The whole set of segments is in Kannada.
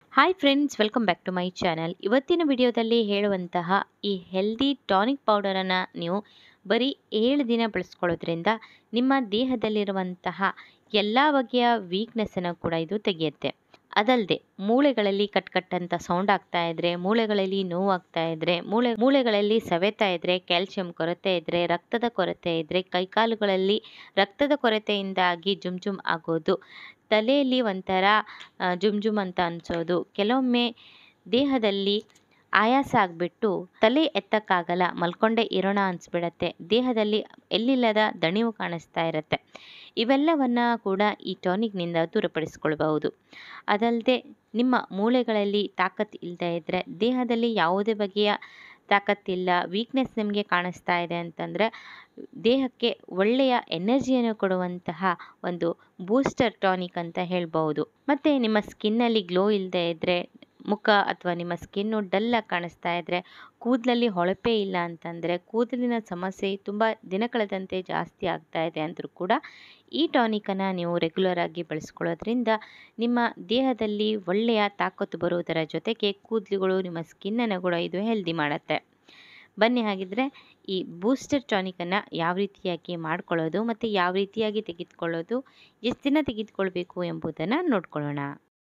hi friends welcome back to my channel ಇವತ್ತಿನ ವಿಡಿಯೋದಲ್ಲಿ ಹೇಳುವಂತಹ ಈ ಹೆಲ್ದಿ ಟಾನಿಕ್ ಪೌಡರನ್ನು ನೀವು ಬರೀ ಏಳು ದಿನ ಬಳಸ್ಕೊಳ್ಳೋದ್ರಿಂದ ನಿಮ್ಮ ದೇಹದಲ್ಲಿರುವಂತಹ ಎಲ್ಲ ಬಗೆಯ ವೀಕ್ನೆಸ್ಸನ್ನು ಕೂಡ ಇದು ತೆಗೆಯುತ್ತೆ ಅದಲ್ಲದೆ ಮೂಳೆಗಳಲ್ಲಿ ಕಟ್ ಕಟ್ ಅಂತ ಸೌಂಡ್ ಆಗ್ತಾ ಇದ್ರೆ ಮೂಳೆಗಳಲ್ಲಿ ನೋವಾಗ್ತಾ ಇದ್ರೆ ಮೂಳೆ ಮೂಳೆಗಳಲ್ಲಿ ಸವೆತಾ ಇದ್ರೆ ಕ್ಯಾಲ್ಸಿಯಂ ಕೊರತೆ ಇದ್ರೆ ರಕ್ತದ ಕೊರತೆ ಇದ್ರೆ ಕೈಕಾಲುಗಳಲ್ಲಿ ರಕ್ತದ ಕೊರತೆಯಿಂದಾಗಿ ಜುಮ್ ಜುಮ್ ಆಗೋದು ತಲೆಯಲ್ಲಿ ಒಂಥರ ಆ, ಜುಮ್ ಜುಮ್ ಅಂತ ಅನಿಸೋದು ಕೆಲವೊಮ್ಮೆ ದೇಹದಲ್ಲಿ ಆಯಾಸ ಆಗಿಬಿಟ್ಟು ತಲೆ ಎತ್ತಕ್ಕಾಗಲ್ಲ ಮಲ್ಕೊಂಡೇ ಇರೋಣ ಅನಿಸ್ಬಿಡತ್ತೆ ದೇಹದಲ್ಲಿ ಎಲ್ಲಿಲ್ಲದ ದಣಿವು ಕಾಣಿಸ್ತಾ ಇರುತ್ತೆ ಇವೆಲ್ಲವನ್ನು ಕೂಡ ಈ ಟಾನಿಕ್ನಿಂದ ದೂರಪಡಿಸ್ಕೊಳ್ಬಹುದು ಅದಲ್ಲದೆ ನಿಮ್ಮ ಮೂಳೆಗಳಲ್ಲಿ ತಾಕತ್ತು ಇಲ್ಲದೆ ಇದ್ದರೆ ದೇಹದಲ್ಲಿ ಯಾವುದೇ ಬಗೆಯ ತಾಕತ್ತಿಲ್ಲ ವೀಕ್ನೆಸ್ ನಿಮಗೆ ಕಾಣಿಸ್ತಾ ಇದೆ ಅಂತಂದರೆ ದೇಹಕ್ಕೆ ಒಳ್ಳೆಯ ಎನರ್ಜಿಯನ್ನು ಕೊಡುವಂತಹ ಒಂದು ಬೂಸ್ಟರ್ ಟಾನಿಕ್ ಅಂತ ಹೇಳ್ಬೋದು ಮತ್ತು ನಿಮ್ಮ ಸ್ಕಿನ್ನಲ್ಲಿ ಗ್ಲೋ ಇಲ್ಲದೆ ಇದ್ದರೆ ಮುಖ ಅಥವಾ ನಿಮ್ಮ ಸ್ಕಿನ್ನು ಡಲ್ಲಾಗಿ ಕಾಣಿಸ್ತಾ ಇದ್ದರೆ ಕೂದಲಲ್ಲಿ ಹೊಳಪೇ ಇಲ್ಲ ಅಂತಂದರೆ ಕೂದಲಿನ ಸಮಸ್ಯೆ ತುಂಬ ದಿನ ಕಳೆದಂತೆ ಜಾಸ್ತಿ ಆಗ್ತಾ ಇದೆ ಅಂದರೂ ಕೂಡ ಈ ಟಾನಿಕನ್ನು ನೀವು ರೆಗ್ಯುಲರ್ ಆಗಿ ಬಳಸ್ಕೊಳ್ಳೋದ್ರಿಂದ ನಿಮ್ಮ ದೇಹದಲ್ಲಿ ಒಳ್ಳೆಯ ತಾಕತ್ತು ಬರುವುದರ ಜೊತೆಗೆ ಕೂದಲುಗಳು ನಿಮ್ಮ ಸ್ಕಿನ್ನನ್ನು ಕೂಡ ಇದು ಹೆಲ್ದಿ ಮಾಡುತ್ತೆ ಬನ್ನಿ ಹಾಗಿದ್ರೆ ಈ ಬೂಸ್ಟರ್ ಟಾನಿಕನ್ನು ಯಾವ ರೀತಿಯಾಗಿ ಮಾಡ್ಕೊಳ್ಳೋದು ಮತ್ತು ಯಾವ ರೀತಿಯಾಗಿ ತೆಗೆದುಕೊಳ್ಳೋದು ಎಷ್ಟು ದಿನ ತೆಗೆದುಕೊಳ್ಬೇಕು ಎಂಬುದನ್ನು ನೋಡ್ಕೊಳ್ಳೋಣ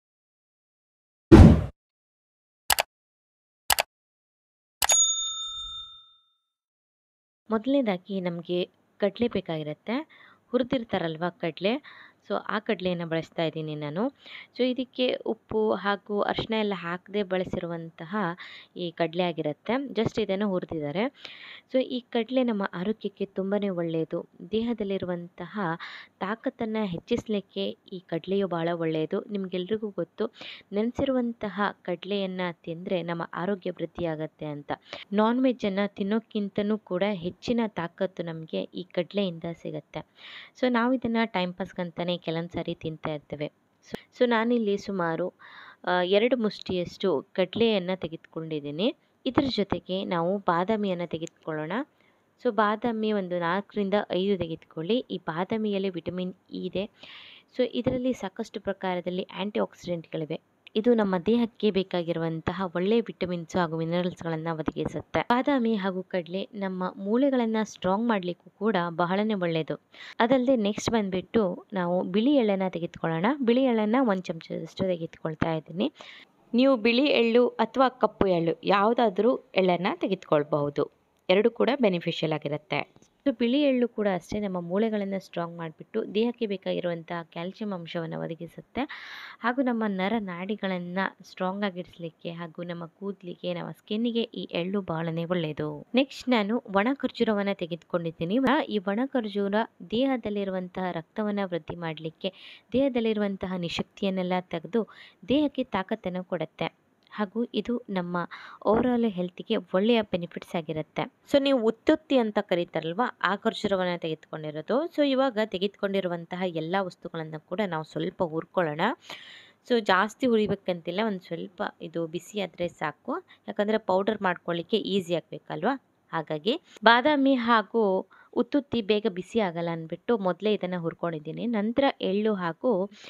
ಮೊದಲನೇದಾಗಿ ನಮಗೆ ಕಡಲೆ ಬೇಕಾಗಿರುತ್ತೆ ಹುರಿದಿರ್ತಾರಲ್ವ ಕಡಲೆ ಸೊ ಆ ಕಡಲೆಯನ್ನು ಬಳಸ್ತಾ ಇದ್ದೀನಿ ನಾನು ಸೊ ಇದಕ್ಕೆ ಉಪ್ಪು ಹಾಗೂ ಅರಿಶಿನ ಎಲ್ಲ ಹಾಕದೆ ಬಳಸಿರುವಂತಹ ಈ ಕಡಲೆ ಆಗಿರುತ್ತೆ ಜಸ್ಟ್ ಇದನ್ನು ಹುರಿದಿದ್ದಾರೆ ಸೊ ಈ ಕಡಲೆ ನಮ್ಮ ಆರೋಗ್ಯಕ್ಕೆ ತುಂಬಾ ಒಳ್ಳೆಯದು ದೇಹದಲ್ಲಿರುವಂತಹ ತಾಕತ್ತನ್ನು ಹೆಚ್ಚಿಸಲಿಕ್ಕೆ ಈ ಕಡಲೆಯು ಭಾಳ ಒಳ್ಳೆಯದು ನಿಮಗೆಲ್ರಿಗೂ ಗೊತ್ತು ನೆನೆಸಿರುವಂತಹ ಕಡಲೆಯನ್ನು ತಿಂದರೆ ನಮ್ಮ ಆರೋಗ್ಯ ವೃದ್ಧಿಯಾಗತ್ತೆ ಅಂತ ನಾನ್ ವೆಜ್ಜನ್ನು ತಿನ್ನೋಕ್ಕಿಂತನೂ ಕೂಡ ಹೆಚ್ಚಿನ ತಾಕತ್ತು ನಮಗೆ ಈ ಕಡಲೆಯಿಂದ ಸಿಗುತ್ತೆ ಸೊ ನಾವು ಇದನ್ನು ಟೈಮ್ ಪಾಸ್ಗಂತಲೇ ಕೆಲವೊಂದು ಸಾರಿ ತಿಂತಾ ಇರ್ತೇವೆ ಸೊ ಸೊ ನಾನಿಲ್ಲಿ ಸುಮಾರು ಆ, ಎರಡು ಮುಷ್ಟಿಯಷ್ಟು ಕಡಲೆಯನ್ನು ತೆಗೆದುಕೊಂಡಿದ್ದೀನಿ ಇದರ ಜೊತೆಗೆ ನಾವು ಬಾದಾಮಿಯನ್ನು ತೆಗೆದುಕೊಳ್ಳೋಣ ಸೊ ಬಾದಾಮಿ ಒಂದು ನಾಲ್ಕರಿಂದ ಐದು ತೆಗೆದುಕೊಳ್ಳಿ ಈ ಬಾದಾಮಿಯಲ್ಲಿ ವಿಟಮಿನ್ ಇ ಇದೆ ಸೊ ಇದರಲ್ಲಿ ಸಾಕಷ್ಟು ಪ್ರಕಾರದಲ್ಲಿ ಆ್ಯಂಟಿ ಆಕ್ಸಿಡೆಂಟ್ಗಳಿವೆ ಇದು ನಮ್ಮ ದೇಹಕ್ಕೆ ಬೇಕಾಗಿರುವಂತಹ ಒಳ್ಳೆಯ ವಿಟಮಿನ್ಸ್ ಹಾಗೂ ಮಿನರಲ್ಸ್ಗಳನ್ನು ಒದಗಿಸುತ್ತೆ ಬಾದಾಮಿ ಹಾಗೂ ಕಡಲೆ ನಮ್ಮ ಮೂಳೆಗಳನ್ನು ಸ್ಟ್ರಾಂಗ್ ಮಾಡಲಿಕ್ಕೂ ಕೂಡ ಬಹಳನೇ ಒಳ್ಳೆಯದು ಅದಲ್ಲದೆ ನೆಕ್ಸ್ಟ್ ಬಂದುಬಿಟ್ಟು ನಾವು ಬಿಳಿ ಎಳ್ಳನ್ನು ತೆಗೆದುಕೊಳ್ಳೋಣ ಬಿಳಿ ಎಳ್ಳನ್ನು ಒಂದು ಚಮಚದಷ್ಟು ತೆಗೆದುಕೊಳ್ತಾ ಇದ್ದೀನಿ ನೀವು ಬಿಳಿ ಎಳ್ಳು ಅಥವಾ ಕಪ್ಪು ಎಳ್ಳು ಯಾವುದಾದ್ರೂ ಎಳ್ಳನ್ನು ತೆಗೆದುಕೊಳ್ಬಹುದು ಎರಡು ಕೂಡ ಬೆನಿಫಿಷಿಯಲ್ ಆಗಿರುತ್ತೆ ಸೊ ಬಿಳಿ ಎಳ್ಳು ಕೂಡ ಅಷ್ಟೇ ನಮ್ಮ ಮೂಳೆಗಳನ್ನು ಸ್ಟ್ರಾಂಗ್ ಮಾಡಿಬಿಟ್ಟು ದೇಹಕ್ಕೆ ಬೇಕಾಗಿರುವಂತಹ ಕ್ಯಾಲ್ಸಿಯಂ ಅಂಶವನ್ನು ಒದಗಿಸುತ್ತೆ ಹಾಗೂ ನಮ್ಮ ನರ ನಾಡಿಗಳನ್ನು ಸ್ಟ್ರಾಂಗ್ ಆಗಿಡಿಸ್ಲಿಕ್ಕೆ ಹಾಗೂ ನಮ್ಮ ಕೂದಲಿಗೆ ನಮ್ಮ ಸ್ಕಿನ್ನಿಗೆ ಈ ಎಳ್ಳು ಬಹಳನೇ ಒಳ್ಳೆಯದು ನೆಕ್ಸ್ಟ್ ನಾನು ಒಣ ಖರ್ಜೂರವನ್ನು ತೆಗೆದುಕೊಂಡಿದ್ದೀನಿ ಈ ಒಣ ಖರ್ಜೂರ ದೇಹದಲ್ಲಿರುವಂತಹ ರಕ್ತವನ್ನು ವೃದ್ಧಿ ಮಾಡಲಿಕ್ಕೆ ದೇಹದಲ್ಲಿರುವಂತಹ ನಿಶಕ್ತಿಯನ್ನೆಲ್ಲ ತೆಗೆದು ದೇಹಕ್ಕೆ ತಾಕತ್ತನ್ನು ಕೊಡುತ್ತೆ ಹಾಗೂ ಇದು ನಮ್ಮ ಓವರಾಲ್ ಹೆಲ್ತಿಗೆ ಒಳ್ಳೆಯ ಬೆನಿಫಿಟ್ಸ್ ಆಗಿರುತ್ತೆ ಸೊ ನೀವು ಉತ್ತುತ್ತಿ ಅಂತ ಕರೀತಾರಲ್ವ ಆ ಖರ್ಜೂರವನ್ನು ತೆಗೆದುಕೊಂಡಿರೋದು ಸೊ ಇವಾಗ ತೆಗೆದುಕೊಂಡಿರುವಂತಹ ಎಲ್ಲ ವಸ್ತುಗಳನ್ನು ಕೂಡ ನಾವು ಸ್ವಲ್ಪ ಹುರ್ಕೊಳ್ಳೋಣ ಸೊ ಜಾಸ್ತಿ ಹುರಿಬೇಕಂತಿಲ್ಲ ಒಂದು ಸ್ವಲ್ಪ ಇದು ಬಿಸಿ ಆದರೆ ಸಾಕು ಯಾಕಂದರೆ ಪೌಡರ್ ಮಾಡ್ಕೊಳ್ಳಿಕ್ಕೆ ಈಸಿ ಆಗಬೇಕಲ್ವಾ ಹಾಗಾಗಿ ಬಾದಾಮಿ ಹಾಗೂ ಉತ್ತುತ್ತಿ ಬೇಗ ಬಿಸಿ ಆಗಲ್ಲ ಅಂದ್ಬಿಟ್ಟು ಮೊದಲೇ ಇದನ್ನು ಹುರ್ಕೊಂಡಿದ್ದೀನಿ ನಂತರ ಎಳ್ಳು ಹಾಗೂ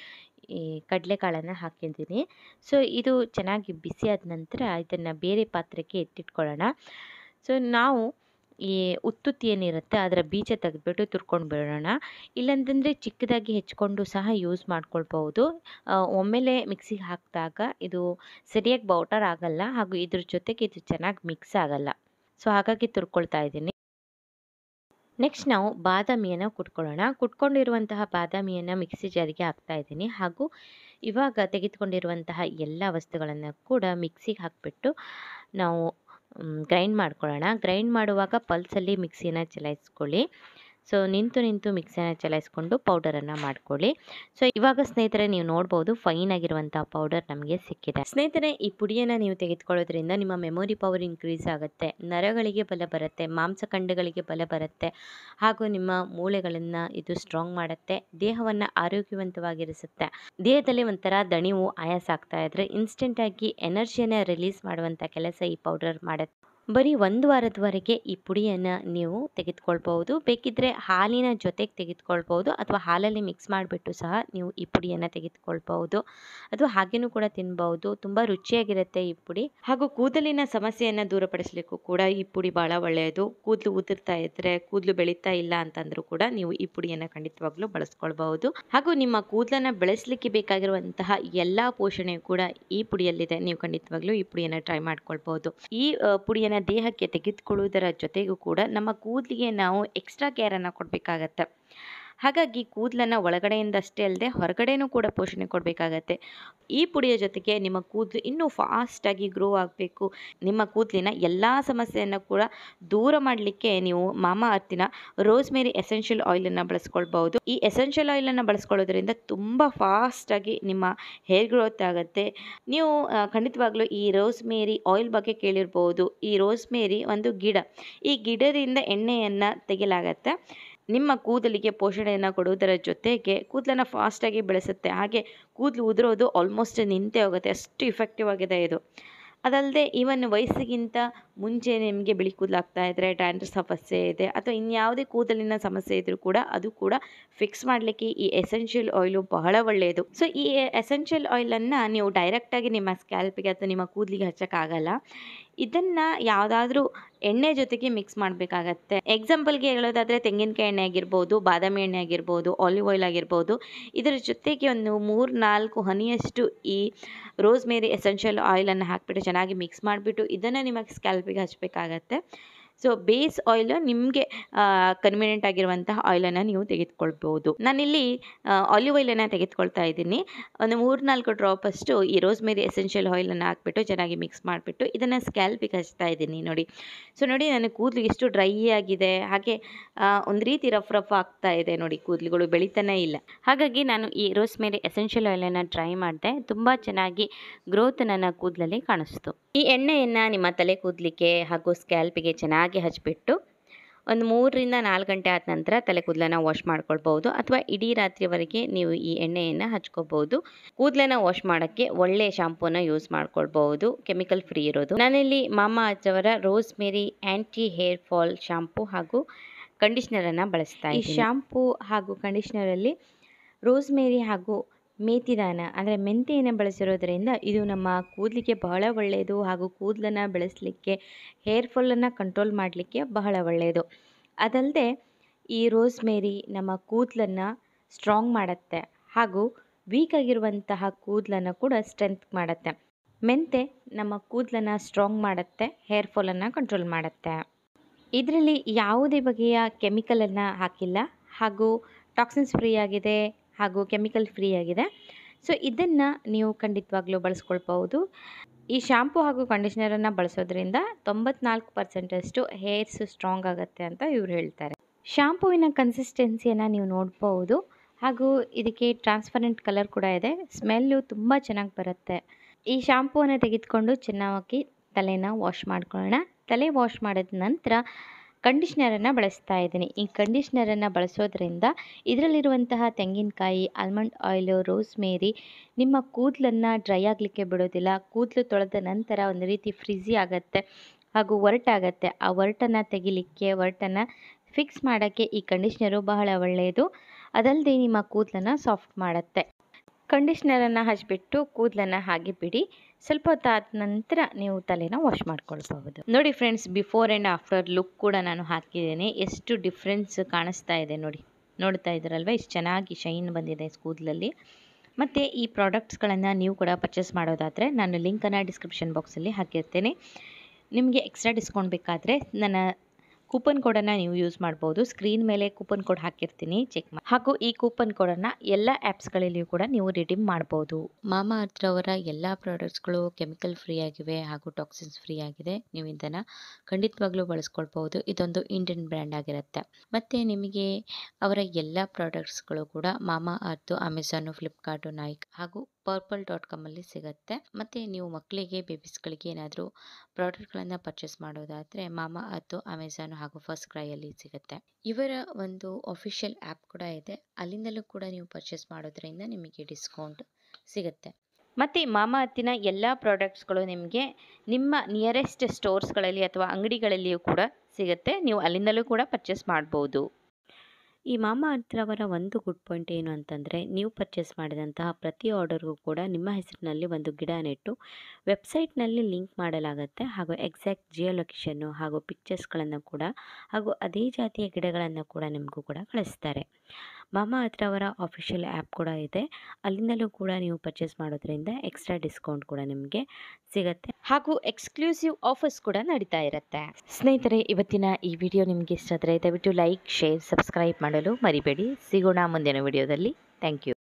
ಈ ಕಡಲೆಕಾಳನ್ನು ಹಾಕಿದ್ದೀನಿ ಸೊ ಇದು ಚೆನ್ನಾಗಿ ಬಿಸಿ ಆದ ನಂತರ ಇದನ್ನು ಬೇರೆ ಪಾತ್ರೆಗೆ ಎತ್ತಿಟ್ಕೊಳ್ಳೋಣ ಸೊ ನಾವು ಈ ಉತ್ತುತ್ತಿ ಏನಿರುತ್ತೆ ಅದರ ಬೀಜ ತೆಗೆದ್ಬಿಟ್ಟು ತುರ್ಕೊಂಡು ಬಿಡೋಣ ಇಲ್ಲಂತಂದರೆ ಚಿಕ್ಕದಾಗಿ ಹೆಚ್ಕೊಂಡು ಸಹ ಯೂಸ್ ಮಾಡ್ಕೊಳ್ಬಹುದು ಆ, ಒಮ್ಮೆಲೆ ಮಿಕ್ಸಿಗೆ ಹಾಕಿದಾಗ ಇದು ಸರಿಯಾಗಿ ಬೌಟರ್ ಆಗಲ್ಲ ಹಾಗೂ ಇದ್ರ ಜೊತೆಗೆ ಇದು ಚೆನ್ನಾಗಿ ಮಿಕ್ಸ್ ಆಗಲ್ಲ ಸೊ ಹಾಗಾಗಿ ತುರ್ಕೊಳ್ತಾ ಇದ್ದೀನಿ ನೆಕ್ಸ್ಟ್ ನಾವು ಬಾದಾಮಿಯನ್ನು ಕುಟ್ಕೊಳ್ಳೋಣ ಕುಟ್ಕೊಂಡಿರುವಂತಹ ಬಾದಾಮಿಯನ್ನು ಮಿಕ್ಸಿ ಜಾರಿಗೆ ಹಾಕ್ತಾ ಇದ್ದೀನಿ ಹಾಗೂ ಇವಾಗ ತೆಗೆದುಕೊಂಡಿರುವಂತಹ ಎಲ್ಲ ವಸ್ತುಗಳನ್ನು ಕೂಡ ಮಿಕ್ಸಿಗೆ ಹಾಕಿಬಿಟ್ಟು ನಾವು ಗ್ರೈಂಡ್ ಮಾಡ್ಕೊಳ್ಳೋಣ ಗ್ರೈಂಡ್ ಮಾಡುವಾಗ ಪಲ್ಸಲ್ಲಿ ಮಿಕ್ಸಿನ ಚಲಾಯಿಸ್ಕೊಳ್ಳಿ ಸೊ ನಿಂತು ನಿಂತು ಮಿಕ್ಸಿನ ಚಲಾಯಿಸ್ಕೊಂಡು ಪೌಡರನ್ನು ಮಾಡ್ಕೊಳ್ಳಿ ಸೊ ಇವಾಗ ಸ್ನೇಹಿತರೆ ನೀವು ನೋಡ್ಬೋದು ಫೈನ್ ಆಗಿರುವಂಥ ಪೌಡರ್ ನಮಗೆ ಸಿಕ್ಕಿದೆ ಸ್ನೇಹಿತರೆ ಈ ಪುಡಿಯನ್ನು ನೀವು ತೆಗೆದುಕೊಳ್ಳೋದ್ರಿಂದ ನಿಮ್ಮ ಮೆಮೊರಿ ಪವರ್ ಇನ್ಕ್ರೀಸ್ ಆಗುತ್ತೆ ನರಗಳಿಗೆ ಬಲ ಬರುತ್ತೆ ಮಾಂಸಖಂಡಗಳಿಗೆ ಬಲ ಬರುತ್ತೆ ಹಾಗೂ ನಿಮ್ಮ ಮೂಳೆಗಳನ್ನು ಇದು ಸ್ಟ್ರಾಂಗ್ ಮಾಡುತ್ತೆ ದೇಹವನ್ನು ಆರೋಗ್ಯವಂತವಾಗಿರಿಸುತ್ತೆ ದೇಹದಲ್ಲಿ ಒಂಥರ ದಣಿವು ಆಯಾಸ ಆಗ್ತಾ ಇದ್ರೆ ಇನ್ಸ್ಟೆಂಟಾಗಿ ಎನರ್ಜಿಯನ್ನು ರಿಲೀಸ್ ಮಾಡುವಂಥ ಕೆಲಸ ಈ ಪೌಡರ್ ಮಾಡುತ್ತೆ ಬರೀ ಒಂದು ವಾರದವರೆಗೆ ಈ ಪುಡಿಯನ್ನು ನೀವು ತೆಗೆದುಕೊಳ್ಬೋದು ಬೇಕಿದ್ದರೆ ಹಾಲಿನ ಜೊತೆಗೆ ತೆಗೆದುಕೊಳ್ಬೋದು ಅಥವಾ ಹಾಲಲ್ಲಿ ಮಿಕ್ಸ್ ಮಾಡಿಬಿಟ್ಟು ಸಹ ನೀವು ಈ ಪುಡಿಯನ್ನು ತೆಗೆದುಕೊಳ್ಬೋದು ಅಥವಾ ಹಾಗೇನೂ ಕೂಡ ತಿನ್ಬೋದು ತುಂಬ ರುಚಿಯಾಗಿರುತ್ತೆ ಈ ಪುಡಿ ಹಾಗೂ ಕೂದಲಿನ ಸಮಸ್ಯೆಯನ್ನು ದೂರಪಡಿಸಲಿಕ್ಕೂ ಕೂಡ ಈ ಪುಡಿ ಭಾಳ ಒಳ್ಳೆಯದು ಕೂದಲು ಉದುರ್ತಾ ಇದ್ದರೆ ಕೂದಲು ಬೆಳೀತಾ ಇಲ್ಲ ಅಂತಂದ್ರೂ ಕೂಡ ನೀವು ಈ ಪುಡಿಯನ್ನು ಖಂಡಿತವಾಗ್ಲೂ ಬಳಸ್ಕೊಳ್ಬಹುದು ಹಾಗೂ ನಿಮ್ಮ ಕೂದಲನ್ನು ಬೆಳೆಸಲಿಕ್ಕೆ ಬೇಕಾಗಿರುವಂತಹ ಎಲ್ಲ ಪೋಷಣೆಯು ಕೂಡ ಈ ಪುಡಿಯಲ್ಲಿದೆ ನೀವು ಖಂಡಿತವಾಗ್ಲೂ ಈ ಪುಡಿಯನ್ನು ಟ್ರೈ ಮಾಡ್ಕೊಳ್ಬಹುದು ಈ ಆ, ಪುಡಿಯನ್ನು ದೇಹಕ್ಕೆ ತೆಗೆದುಕೊಳ್ಳುವುದರ ಜೊತೆಗೂ ಕೂಡ ನಮ್ಮ ಕೂದಲಿಗೆ ನಾವು ಎಕ್ಸ್ಟ್ರಾ ಕೇರನ್ನು ಕೊಡಬೇಕಾಗತ್ತೆ ಹಾಗಾಗಿ ಕೂದಲನ್ನು ಒಳಗಡೆಯಿಂದ ಅಷ್ಟೇ ಅಲ್ಲದೆ ಹೊರಗಡೆನೂ ಕೂಡ ಪೋಷಣೆ ಕೊಡಬೇಕಾಗತ್ತೆ ಈ ಪುಡಿಯ ಜೊತೆಗೆ ನಿಮ್ಮ ಕೂದಲು ಇನ್ನೂ ಫಾಸ್ಟಾಗಿ ಗ್ರೋ ಆಗಬೇಕು ನಿಮ್ಮ ಕೂದಲಿನ ಎಲ್ಲ ಸಮಸ್ಯೆಯನ್ನು ಕೂಡ ದೂರ ಮಾಡಲಿಕ್ಕೆ ನೀವು ಮಾಮಾ ಅರ್ತಿನ ರೋಸ್ಮೇರಿ ಎಸೆನ್ಷಿಯಲ್ ಆಯಿಲನ್ನು ಬಳಸ್ಕೊಳ್ಬಹುದು ಈ ಎಸೆನ್ಷಿಯಲ್ ಆಯಿಲನ್ನು ಬಳಸ್ಕೊಳ್ಳೋದ್ರಿಂದ ತುಂಬ ಫಾಸ್ಟಾಗಿ ನಿಮ್ಮ ಹೇರ್ ಗ್ರೋತ್ ಆಗುತ್ತೆ ನೀವು ಆ, ಖಂಡಿತವಾಗ್ಲೂ ಈ ರೋಸ್ಮೇರಿ ಆಯಿಲ್ ಬಗ್ಗೆ ಕೇಳಿರ್ಬೋದು ಈ ರೋಸ್ಮೇರಿ ಒಂದು ಗಿಡ ಈ ಗಿಡದಿಂದ ಎಣ್ಣೆಯನ್ನು ತೆಗೆಯಲಾಗತ್ತೆ ನಿಮ್ಮ ಕೂದಲಿಗೆ ಪೋಷಣೆಯನ್ನು ಕೊಡುವುದರ ಜೊತೆಗೆ ಕೂದಲನ್ನು ಫಾಸ್ಟಾಗಿ ಬೆಳೆಸುತ್ತೆ ಹಾಗೆ ಕೂದಲು ಉದುರೋದು ಆಲ್ಮೋಸ್ಟ್ ನಿಂತೇ ಹೋಗುತ್ತೆ ಅಷ್ಟು ಇಫೆಕ್ಟಿವ್ ಆಗಿದೆ ಇದು ಅದಲ್ಲದೆ ಈವನ್ ವಯಸ್ಸಿಗಿಂತ ಮುಂಚೆ ನಿಮಗೆ ಬಿಳಿ ಕೂದಲಾಗ್ತಾ ಇದ್ದರೆ ಡ್ಯಾಂಡ್ರಫ್ ಸಮಸ್ಯೆ ಇದೆ ಅಥವಾ ಇನ್ಯಾವುದೇ ಕೂದಲಿನ ಸಮಸ್ಯೆ ಇದ್ದರೂ ಕೂಡ ಅದು ಕೂಡ ಫಿಕ್ಸ್ ಮಾಡಲಿಕ್ಕೆ ಈ ಎಸೆನ್ಷಿಯಲ್ ಆಯಿಲು ಬಹಳ ಒಳ್ಳೆಯದು ಸೊ ಈ ಎಸೆನ್ಷಿಯಲ್ ಆಯಿಲನ್ನು ನೀವು ಡೈರೆಕ್ಟಾಗಿ ನಿಮ್ಮ ಸ್ಕ್ಯಾಲ್ಪಿಗೆ ಅಥವಾ ನಿಮ್ಮ ಕೂದಲಿಗೆ ಹಚ್ಚೋಕ್ಕಾಗಲ್ಲ ಇದನ್ನು ಯಾವುದಾದ್ರೂ ಎಣ್ಣೆ ಜೊತೆಗೆ ಮಿಕ್ಸ್ ಮಾಡಬೇಕಾಗತ್ತೆ ಎಕ್ಸಾಂಪಲ್ಗೆ ಹೇಳೋದಾದರೆ ತೆಂಗಿನಕಾಯಿ ಎಣ್ಣೆ ಆಗಿರ್ಬೋದು ಬಾದಾಮಿ ಎಣ್ಣೆ ಆಗಿರ್ಬೋದು ಆಲಿವ್ ಆಯಿಲ್ ಆಗಿರ್ಬೋದು ಇದರ ಜೊತೆಗೆ ಒಂದು ಮೂರು ನಾಲ್ಕು ಹನಿಯಷ್ಟು ಈ ರೋಸ್ಮೇರಿ ಎಸೆನ್ಷಿಯಲ್ ಆಯಿಲನ್ನು ಹಾಕಿಬಿಟ್ಟು ಚೆನ್ನಾಗಿ ಮಿಕ್ಸ್ ಮಾಡಿಬಿಟ್ಟು ಇದನ್ನು ನಿಮ್ಮ ಸ್ಕ್ಯಾಲ್ಪಿಗೆ ಹಚ್ಚಬೇಕಾಗತ್ತೆ ಸೊ ಬೇಸ್ ಆಯಿಲು ನಿಮಗೆ ಕನ್ವೀನಿಯೆಂಟ್ ಆಗಿರುವಂತಹ ಆಯಿಲನ್ನು ನೀವು ತೆಗೆದುಕೊಳ್ಬೋದು ನಾನಿಲ್ಲಿ ಆಲಿವ್ ಆಯಿಲನ್ನು ತೆಗೆದುಕೊಳ್ತಾ ಇದ್ದೀನಿ ಒಂದು ಮೂರು ನಾಲ್ಕು ಡ್ರಾಪ್ ಅಷ್ಟು ಈ ರೋಸ್ಮೇರಿ ಎಸೆನ್ಷಿಯಲ್ ಆಯಿಲನ್ನು ಹಾಕ್ಬಿಟ್ಟು ಚೆನ್ನಾಗಿ ಮಿಕ್ಸ್ ಮಾಡಿಬಿಟ್ಟು ಇದನ್ನು ಸ್ಕ್ಯಾಲ್ಪಿಗೆ ಹಚ್ತಾ ಇದ್ದೀನಿ ನೋಡಿ ಸೊ ನೋಡಿ ನನ್ನ ಕೂದಲು ಎಷ್ಟು ಡ್ರೈ ಆಗಿದೆ ಹಾಗೆ ಒಂದು ರೀತಿ ರಫ್ ರಫ್ ಆಗ್ತಾ ಇದೆ ನೋಡಿ ಕೂದಲುಗಳು ಬೆಳೀತಾನೇ ಇಲ್ಲ ಹಾಗಾಗಿ ನಾನು ಈ ರೋಸ್ಮೇರಿ ಎಸೆನ್ಷಿಯಲ್ ಆಯಿಲನ್ನು ಟ್ರೈ ಮಾಡಿದೆ ತುಂಬ ಚೆನ್ನಾಗಿ ಗ್ರೋತ್ ನನ್ನ ಕೂದಲಲ್ಲಿ ಕಾಣಿಸ್ತು ಈ ಎಣ್ಣೆಯನ್ನು ನಿಮ್ಮ ತಲೆ ಕೂದಲಿಗೆ ಹಾಗೂ ಸ್ಕ್ಯಾಲ್ಪಿಗೆ ಚೆನ್ನಾಗಿ ಹಚ್ಬಿಟ್ಟು ಒಂದು ಮೂರರಿಂದ ನಾಲ್ಕು ಗಂಟೆ ಆದ ನಂತರ ತಲೆ ಕೂದಲನ್ನು ವಾಶ್ ಮಾಡ್ಕೊಳ್ಬೋದು ಅಥವಾ ಇಡೀ ರಾತ್ರಿವರೆಗೆ ನೀವು ಈ ಎಣ್ಣೆಯನ್ನು ಹಚ್ಕೋಬಹುದು ಕೂದಲನ್ನು ವಾಶ್ ಮಾಡೋಕ್ಕೆ ಒಳ್ಳೆಯ ಶಾಂಪೂನ ಯೂಸ್ ಮಾಡ್ಕೊಳ್ಬಹುದು ಕೆಮಿಕಲ್ ಫ್ರೀ ಇರೋದು ನಾನಿಲ್ಲಿ Mamaearth rosemary anti hair fall shampoo ಹಾಗೂ ಕಂಡೀಷ್ನರನ್ನು ಬಳಸ್ತಾ ಈ ಶಾಂಪೂ ಹಾಗೂ ಕಂಡೀಷ್ನರಲ್ಲಿ ರೋಸ್ಮೇರಿ ಹಾಗೂ ಮೇಥಿದಾನ ಅಂದರೆ ಮೆಂತೆಯನ್ನು ಬಳಸಿರೋದ್ರಿಂದ ಇದು ನಮ್ಮ ಕೂದಲಿಗೆ ಬಹಳ ಒಳ್ಳೆಯದು ಹಾಗೂ ಕೂದಲನ್ನು ಬೆಳೆಸಲಿಕ್ಕೆ ಹೇರ್ ಫಾಲನ್ನು ಕಂಟ್ರೋಲ್ ಮಾಡಲಿಕ್ಕೆ ಬಹಳ ಒಳ್ಳೆಯದು ಅದಲ್ಲದೆ ಈ ರೋಸ್ಮೇರಿ ನಮ್ಮ ಕೂದಲನ್ನು ಸ್ಟ್ರಾಂಗ್ ಮಾಡುತ್ತೆ ಹಾಗೂ ವೀಕ್ ಆಗಿರುವಂತಹ ಕೂದಲನ್ನು ಕೂಡ ಸ್ಟ್ರೆಂತ್ ಮಾಡುತ್ತೆ ಮೆಂತೆ ನಮ್ಮ ಕೂದಲನ್ನು ಸ್ಟ್ರಾಂಗ್ ಮಾಡುತ್ತೆ ಹೇರ್ ಫಾಲನ್ನು ಕಂಟ್ರೋಲ್ ಮಾಡುತ್ತೆ ಇದರಲ್ಲಿ ಯಾವುದೇ ಬಗೆಯ ಕೆಮಿಕಲನ್ನು ಹಾಕಿಲ್ಲ ಹಾಗೂ ಟಾಕ್ಸಿನ್ಸ್ ಫ್ರೀ ಆಗಿದೆ ಹಾಗೂ ಕೆಮಿಕಲ್ ಫ್ರೀ ಆಗಿದೆ ಸೊ ಇದನ್ನು ನೀವು ಖಂಡಿತವಾಗ್ಲೂ ಬಳಸ್ಕೊಳ್ಬೋದು ಈ ಶಾಂಪು ಹಾಗೂ ಕಂಡೀಷ್ನರನ್ನು ಬಳಸೋದ್ರಿಂದ ತೊಂಬತ್ನಾಲ್ಕು ಪರ್ಸೆಂಟಷ್ಟು ಹೇರ್ಸ್ ಸ್ಟ್ರಾಂಗ್ ಆಗುತ್ತೆ ಅಂತ ಇವ್ರು ಹೇಳ್ತಾರೆ ಶಾಂಪೂವಿನ ಕನ್ಸಿಸ್ಟೆನ್ಸಿಯನ್ನು ನೀವು ನೋಡ್ಬೋದು ಹಾಗೂ ಇದಕ್ಕೆ ಟ್ರಾನ್ಸ್ಪರೆಂಟ್ ಕಲರ್ ಕೂಡ ಇದೆ ಸ್ಮೆಲ್ಲು ತುಂಬ ಚೆನ್ನಾಗಿ ಬರುತ್ತೆ ಈ ಶಾಂಪೂವನ್ನು ತೆಗೆದುಕೊಂಡು ಚೆನ್ನಾಗಿ ತಲೆನ ವಾಶ್ ಮಾಡ್ಕೊಳ್ಳೋಣ ತಲೆ ವಾಶ್ ಮಾಡಿದ ನಂತರ ಕಂಡೀಷ್ನರನ್ನು ಬಳಸ್ತಾ ಇದ್ದೀನಿ ಈ ಕಂಡೀಷ್ನರನ್ನು ಬಳಸೋದ್ರಿಂದ ಇದರಲ್ಲಿರುವಂತಹ ತೆಂಗಿನಕಾಯಿ ಆಲ್ಮಂಡ್ ಆಯಿಲು ರೋಸ್ಮೇರಿ ನಿಮ್ಮ ಕೂದಲನ್ನು ಡ್ರೈ ಆಗಲಿಕ್ಕೆ ಬಿಡೋದಿಲ್ಲ ಕೂದಲು ತೊಳೆದ ನಂತರ ಒಂದು ರೀತಿ ಫ್ರಿಝಿ ಆಗುತ್ತೆ ಹಾಗೂ ಒರಟಾಗತ್ತೆ ಆ ಒರಟನ್ನು ತೆಗಿಲಿಕ್ಕೆ ಒರಟನ್ನು ಫಿಕ್ಸ್ ಮಾಡೋಕ್ಕೆ ಈ ಕಂಡೀಷ್ನರು ಬಹಳ ಒಳ್ಳೆಯದು ಅದಲ್ಲದೆ ನಿಮ್ಮ ಕೂದಲನ್ನು ಸಾಫ್ಟ್ ಮಾಡುತ್ತೆ ಕಂಡೀಷ್ನರನ್ನು ಹಚ್ಬಿಟ್ಟು ಕೂದಲನ್ನು ಹಾಗೆ ಬಿಡಿ ಸ್ವಲ್ಪ ಹೊತ್ತಾದ ನಂತರ ನೀವು ತಲೆನ ವಾಶ್ ಮಾಡ್ಕೊಳ್ಬಹುದು ನೋಡಿ friends before and after look ಕೂಡ ನಾನು ಹಾಕಿದ್ದೇನೆ ಎಷ್ಟು ಡಿಫ್ರೆನ್ಸ್ ಕಾಣಿಸ್ತಾ ಇದೆ ನೋಡಿ ನೋಡ್ತಾ ಇದ್ದೀರಲ್ವ ಎಷ್ಟು ಚೆನ್ನಾಗಿ ಶೈನ್ ಬಂದಿದೆ ಕೂದಲಲ್ಲಿ ಮತ್ತು ಈ ಪ್ರಾಡಕ್ಟ್ಸ್ಗಳನ್ನು ನೀವು ಕೂಡ ಪರ್ಚೇಸ್ ಮಾಡೋದಾದರೆ ನಾನು ಲಿಂಕನ್ನು ಡಿಸ್ಕ್ರಿಪ್ಷನ್ ಬಾಕ್ಸಲ್ಲಿ ಹಾಕಿರ್ತೇನೆ ನಿಮಗೆ ಎಕ್ಸ್ಟ್ರಾ ಡಿಸ್ಕೌಂಟ್ ಬೇಕಾದರೆ ನನ್ನ ಕೂಪನ್ ಕೋಡನ್ನು ನೀವು ಯೂಸ್ ಮಾಡ್ಬೋದು ಸ್ಕ್ರೀನ್ ಮೇಲೆ ಕೂಪನ್ ಕೋಡ್ ಹಾಕಿರ್ತೀನಿ ಚೆಕ್ ಮಾಡಿ ಹಾಗೂ ಈ ಕೂಪನ್ ಕೋಡನ್ನು ಎಲ್ಲ ಆ್ಯಪ್ಸ್ಗಳಲ್ಲಿಯೂ ಕೂಡ ನೀವು ರಿಡೀಮ್ ಮಾಡ್ಬೋದು ಮಾಮಾ ಅರ್ತ್ ಅವರ ಎಲ್ಲ ಪ್ರಾಡಕ್ಟ್ಸ್ಗಳು ಕೆಮಿಕಲ್ ಫ್ರೀ ಆಗಿವೆ ಹಾಗೂ ಟಾಕ್ಸಿನ್ಸ್ ಫ್ರೀ ಆಗಿದೆ ನೀವು ಇದನ್ನು ಖಂಡಿತವಾಗ್ಲೂ ಬಳಸ್ಕೊಳ್ಬೋದು ಇದೊಂದು ಇಂಡಿಯನ್ ಬ್ರ್ಯಾಂಡ್ ಆಗಿರುತ್ತೆ ಮತ್ತು ನಿಮಗೆ ಅವರ ಎಲ್ಲ ಪ್ರಾಡಕ್ಟ್ಸ್ಗಳು ಕೂಡ Mamaearth Amazon Flipkart Nykaa ಹಾಗೂ ಪರ್ಪಲ್ ಡಾಟ್ ಕಾಮಲ್ಲಿ ಸಿಗುತ್ತೆ ಮತ್ತು ನೀವು ಮಕ್ಕಳಿಗೆ ಬೇಬೀಸ್ಗಳಿಗೆ ಏನಾದರೂ ಪ್ರಾಡಕ್ಟ್ಗಳನ್ನು ಪರ್ಚೇಸ್ ಮಾಡೋದಾದರೆ ಮಾಮಾ ಅರ್ತು ಅಮೆಝಾನ್ ಹಾಗೂ ಫಸ್ಟ್ ಕ್ರೈಯಲ್ಲಿ ಸಿಗುತ್ತೆ ಇವರ ಒಂದು ಅಫಿಷಿಯಲ್ ಆ್ಯಪ್ ಕೂಡ ಇದೆ ಅಲ್ಲಿಂದಲೂ ಕೂಡ ನೀವು ಪರ್ಚೇಸ್ ಮಾಡೋದ್ರಿಂದ ನಿಮಗೆ ಡಿಸ್ಕೌಂಟ್ ಸಿಗುತ್ತೆ ಮತ್ತು ಮಾಮಾ ಅರ್ತಿನ ಎಲ್ಲ ಪ್ರಾಡಕ್ಟ್ಸ್ಗಳು ನಿಮಗೆ ನಿಮ್ಮ ನಿಯರೆಸ್ಟ್ ಸ್ಟೋರ್ಸ್ಗಳಲ್ಲಿ ಅಥವಾ ಅಂಗಡಿಗಳಲ್ಲಿಯೂ ಕೂಡ ಸಿಗುತ್ತೆ ನೀವು ಅಲ್ಲಿಂದಲೂ ಕೂಡ ಪರ್ಚೇಸ್ ಮಾಡ್ಬೋದು ಈ ಮಾಮಾ ಅರ್ಥರವರ ಒಂದು ಗುಡ್ ಪಾಯಿಂಟ್ ಏನು ಅಂತಂದರೆ ನೀವು ಪರ್ಚೇಸ್ ಮಾಡಿದಂತಹ ಪ್ರತಿ ಆರ್ಡರ್ಗೂ ಕೂಡ ನಿಮ್ಮ ಹೆಸರಿನಲ್ಲಿ ಒಂದು ಗಿಡ ನೆಟ್ಟು ವೆಬ್ಸೈಟ್ನಲ್ಲಿ ಲಿಂಕ್ ಮಾಡಲಾಗುತ್ತೆ ಹಾಗೂ ಎಕ್ಸಾಕ್ಟ್ ಜಿಯೋ ಲೊಕೇಶನ್ನು ಹಾಗೂ ಪಿಕ್ಚರ್ಸ್ಗಳನ್ನು ಕೂಡ ಹಾಗೂ ಅದೇ ಜಾತಿಯ ಗಿಡಗಳನ್ನು ಕೂಡ ನಿಮಗೂ ಕೂಡ ಕಳಿಸ್ತಾರೆ ಮಾಮಾ ಅರ್ಥರವರ ಅಫಿಷಿಯಲ್ ಆ್ಯಪ್ ಕೂಡ ಇದೆ ಅಲ್ಲಿಂದಲೂ ಕೂಡ ನೀವು ಪರ್ಚೇಸ್ ಮಾಡೋದ್ರಿಂದ ಎಕ್ಸ್ಟ್ರಾ ಡಿಸ್ಕೌಂಟ್ ಕೂಡ ನಿಮಗೆ ಸಿಗುತ್ತೆ ಹಾಗೂ ಎಕ್ಸ್ಕ್ಲೂಸಿವ್ ಆಫರ್ಸ್ ಕೂಡ ನಡೀತಾ ಇರುತ್ತೆ ಸ್ನೇಹಿತರೆ ಇವತ್ತಿನ ಈ ವಿಡಿಯೋ ನಿಮಗೆ ಇಷ್ಟ ಆದರೆ ದಯವಿಟ್ಟು ಲೈಕ್ ಶೇರ್ ಸಬ್ಸ್ಕ್ರೈಬ್ ಮಾಡಲು ಮರಿಬೇಡಿ ಸಿಗೋಣ ಮುಂದಿನ ವಿಡಿಯೋದಲ್ಲಿ ಥ್ಯಾಂಕ್ ಯು